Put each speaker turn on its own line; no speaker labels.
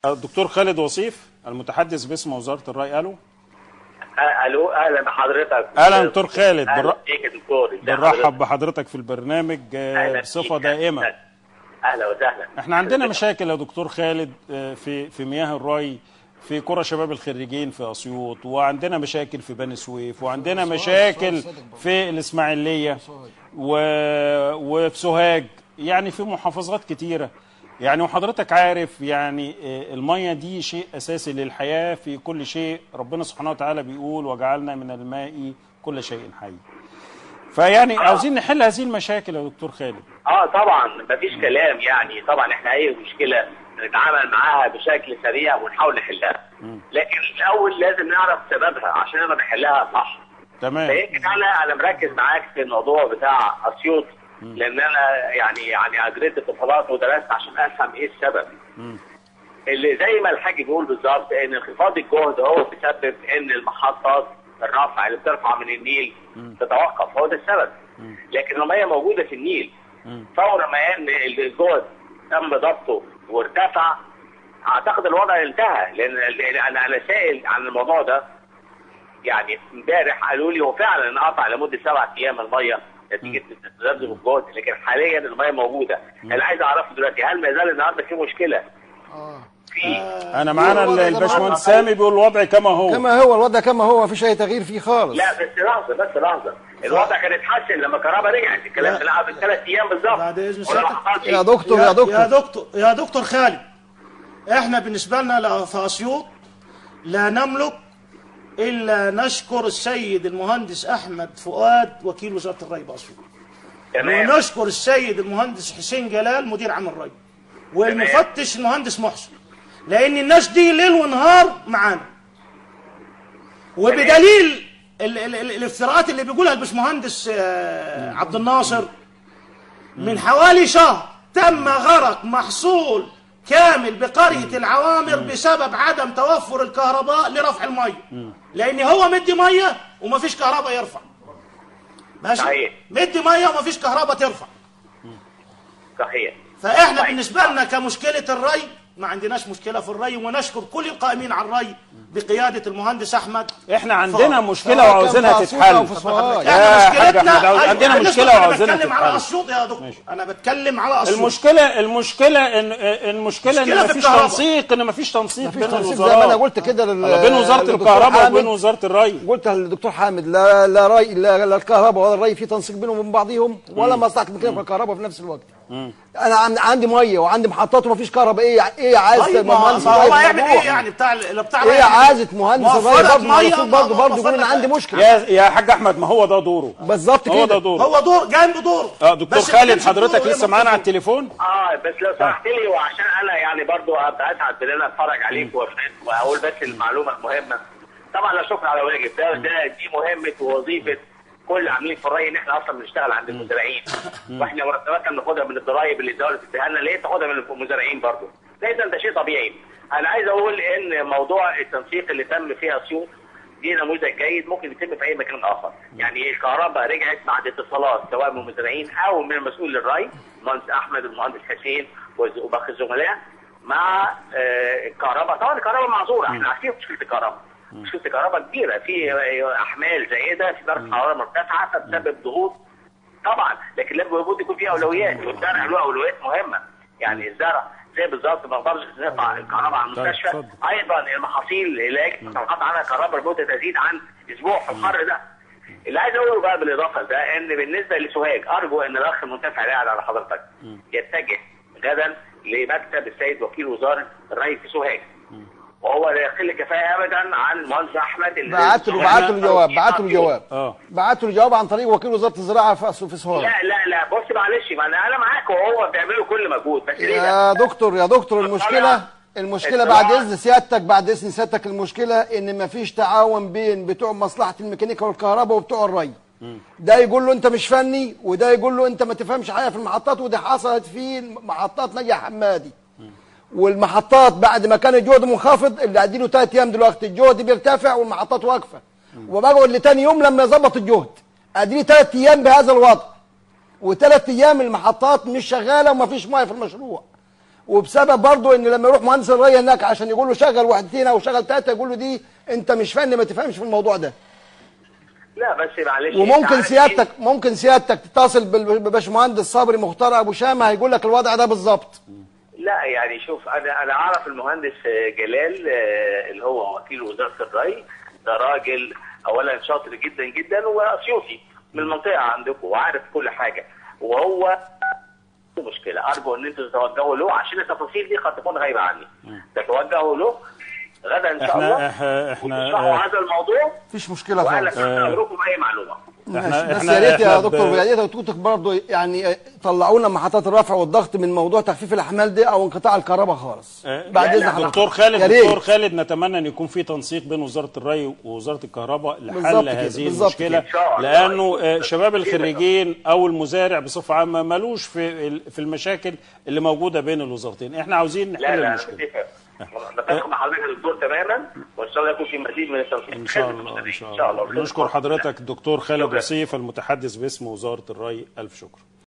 الدكتور خالد وصيف المتحدث باسم وزاره الري الو
آه، الو اهلا بحضرتك
اهلا دكتور خالد
اهلا
بنر-
بيك يا دكتور إزي
بنرحب
حضرتك؟
بحضرتك في البرنامج آه،
أهلا
بصفه
بيك.
دائمه
اهلا وسهلا
احنا عندنا مشاكل يا دكتور خالد آه، في في مياه الري في قرى شباب الخريجين في اسيوط وعندنا مشاكل في بني سويف وعندنا مشاكل في الاسماعيليه و... وفي سوهاج يعني في محافظات كتيره يعني وحضرتك عارف يعني آه، الميه دي شيء اساسي للحياه في كل شيء ربنا سبحانه وتعالى بيقول وجعلنا من الماء كل شيء حي فيعني عاوزين نحل هذه المشاكل يا دكتور خالد
اه طبعا مفيش كلام يعني طبعا احنا اي مشكله نتعامل معاها بشكل سريع ونحاول نحلها لكن الاول لازم نعرف سببها عشان نقدر نحلها صح
تمام
فيمكن انا انا مركز معاك في الموضوع بتاع اسيوط لان انا يعني يعني اجريت اتصالات ودرست عشان افهم ايه السبب اللي زي ما الحاج بيقول بالظبط ان انخفاض الجهد هو بيسبب ان المحطات الرفع اللي بترفع من النيل تتوقف هو ده السبب لكن الميه موجوده في النيل فور ما ان الجهد تم ضبطه وارتفع اعتقد الوضع انتهى لان لأن انا انا سائل عن الموضوع ده يعني امبارح قالوا لي هو فعلا انقطع لمده سبعة ايام الميه نتيجه تذبذب الجهد لكن حاليا الميه موجوده انا عايز اعرف دلوقتي هل ما زال النهارده في مشكله؟ في
انا معانا
الوضع زي ما
الباشمهندس
هو.
سامي بيقول الوضع كما هو
كما هو الوضع كما هو مفيش اي تغيير فيه خالص
لا بس لحظه بس لحظه الوضع كان اتحسن لما الكهرباء رجعت الكلام ده لا من ثلاث ايام بالظبط
بعد إذن
ولا ما
سيادتك.
حصلش.
يا دكتور يا دكتور
يا دكتور يا دكتور خالد احنا بالنسبه لنا لا- في اسيوط لا نملك الا نشكر السيد المهندس احمد فؤاد وكيل وزاره الري باسيوط
تمام
ونشكر السيد المهندس حسين جلال مدير عام الري والمفتش المهندس محسن لان الناس دي ليل ونهار معانا وبدليل ال- ال- ال- الافتراءات اللي بيقولها الباشمهندس آه، عبد الناصر من حوالي شهر تم غرق محصول كامل بقرية العوامر بسبب عدم توفر الكهرباء لرفع المية لأن هو مدي مية ومفيش كهرباء يرفع ماشي
صحيح.
مدي مية ومفيش كهرباء ترفع
صحيح
فاحنا
طيب.
بالنسبة لنا كمشكلة الري ما عندناش مشكلة في الري ونشكر كل القائمين على الري بقيادة المهندس أحمد
احنا عندنا
فوق.
مشكله
سواء
وعاوزينها
كان في أسيوط
تتحل
أو في سوهاج.
يا
احنا
حاج
مشكلتنا
أحمد، عاوز-
أيوة،
عندنا
أنا
مشكلة
لسه
وعاوزينها
بتكلم على
تتحل.
اسيوط يا دكتور انا بتكلم على اسيوط
المشكله المشكله ان المشكله
مشكلة
ان
في
مفيش
الكهرباء.
تنسيق ان مفيش تنسيق
مفيش
بين
تنسيق
الوزارات
زي ما انا قلت كده لل-
بين وزاره
للدكتور
الكهرباء
حامد.
وبين وزاره الري
قلت للدكتور حامد لا لا ري لا, لا الكهرباء ولا الري في تنسيق بينهم وبين بعضهم ولا مصلحه المكان في الكهرباء في نفس الوقت انا عن- عندي ميه وعندي محطات ومفيش كهرباء ايه ايه عايز
طيب ما
المهندس
ما هو
الري في
هيعمل
الموضوع؟
ايه يعني بتاع ال- بتاع
ايه
الري
عايزه مهندس الري
موفر لك
برضه
مية،
المفروض برضه
ما-
برضه
موفر
يقول انا
لك-
عندي مشكله
يا يا حاج احمد ما هو ده دوره
بالظبط
هو ده
كده
دوره
هو دور جاي بدوره
اه دكتور
بس ما
خالد
كانش
حضرتك
بدوره
لسه
إيه
معانا على
مطلوب.
التليفون
اه بس لو سمحت لي وعشان انا يعني برضو ابقى اسعد بان انا اتفرج عليك وأفهم- واقول بس المعلومه المهمه طبعا لا شكر على واجب ده ده دي مهمه ووظيفه كل عاملين في الري ان احنا اصلا بنشتغل عند المزارعين واحنا مرتباتنا بناخدها من الضرايب اللي الدوله بتديها لنا ليه تاخدها من المزارعين برضه اذا ده شيء طبيعي انا عايز اقول ان موضوع التنسيق اللي تم فيه اسيوط دي نموذج جيد ممكن يتم في اي مكان اخر يعني الكهرباء رجعت بعد اتصالات سواء من المزارعين او من المسؤول للري المهندس احمد والمهندس حسين وز- وباقي الزملاء مع آه، الكهرباء طبعا الكهرباء معذوره احنا عارفين مشكله الكهرباء مشكله الكهرباء كبيره في آه، احمال زائده في درجه حراره مرتفعه فبتسبب ضغوط طبعا لكن لابد يكون في اولويات والزرع له اولويات مهمه يعني الزرع زي بالظبط ما نقدرش نقطع الكهرباء عن
طيب،
المستشفى
اتفضل.
ايضا المحاصيل اللي يجب تنقطع عنها الكهرباء لمده تزيد عن اسبوع في الحر ده اللي عايز اقوله بقى بالاضافه لده ان بالنسبه لسوهاج ارجو ان الاخ المنتفع اللي قاعد على حضرتك يتجه غدا لمكتب السيد وكيل وزاره الري في سوهاج وهو لا يقل كفايه ابدا عن المهندس احمد اللي
بعت له بعت له جواب بعت له جواب
اه
بعت له جواب عن طريق وكيل وزاره الزراعه في أسو- في سوهاج
لا لا لا بص معلش ما انا انا معاك وهو بيعملوا كل مجهود بس ليه
يا
ده؟
دكتور يا دكتور المشكله المشكله
الزراعة-
بعد اذن سيادتك بعد اذن سيادتك المشكله ان مفيش تعاون بين بتوع مصلحه الميكانيكا والكهرباء وبتوع الري ده يقول له انت مش فني وده يقول له انت ما تفهمش حاجه في المحطات ودي حصلت في محطات نجا حمادي والمحطات بعد ما كان الجهد منخفض اللي قاعدينه ثلاث ايام دلوقتي الجهد بيرتفع والمحطات واقفه وبقعد لتاني يوم لما يظبط الجهد قاعدين ثلاث ايام بهذا الوضع وثلاث ايام المحطات مش شغاله ومفيش ميه في المشروع وبسبب برضه ان لما يروح مهندس الري هناك عشان يقول له شغل وحدتين او شغل ثلاثه يقول له دي انت مش فني ما تفهمش في الموضوع ده
لا بس معلش أنت
وممكن
عارف
سيادتك ممكن سيادتك تتصل بال- بباشمهندس صبري مختار ابو شامه هيقول لك الوضع ده بالظبط
لا يعني شوف انا انا اعرف المهندس جلال آه، اللي هو وكيل وزاره الري ده راجل اولا شاطر جدا جدا واسيوطي من المنطقه عندكم وعارف كل حاجه وهو مشكله ارجو ان انتوا تتوجهوا له عشان التفاصيل دي قد تكون غايبه عني تتوجهوا له غدا ان شاء
احنا
الله
احنا احنا
وتشرحوا هذا الموضوع
مفيش مشكله
وانا
خالص
تحت امركم باي معلومه
ماشي.
إحنا-
بس
إحنا-
يا ريت يا
إحنا
دكتور
ب-
يا ريت توتك برضه يعني طلعوا لنا محطات الرفع والضغط من موضوع تخفيف الاحمال دي او انقطاع الكهرباء خالص
آه،
بعد
لا،
اذن
لا،
حضرتك
دكتور خالد
يا ريت.
دكتور خالد نتمنى ان يكون في تنسيق بين وزاره الري ووزاره الكهرباء
بالظبط
لحل
كده،
هذه
بالظبط
المشكله
كده. إن شاء الله.
لانه آه، شباب الخريجين او المزارع بصفه عامه ملوش في ال- في المشاكل اللي موجوده بين الوزارتين احنا عاوزين
لا
نحل
لا
المشكله
متفق متفق مع حضرتك يا دكتور تماما وان شاء الله يكون في مزيد من التوفيق
ان شاء الله ان شاء الله نشكر حضرتك الدكتور خالد
شكرا.
وصيف المتحدث باسم وزاره الري الف شكر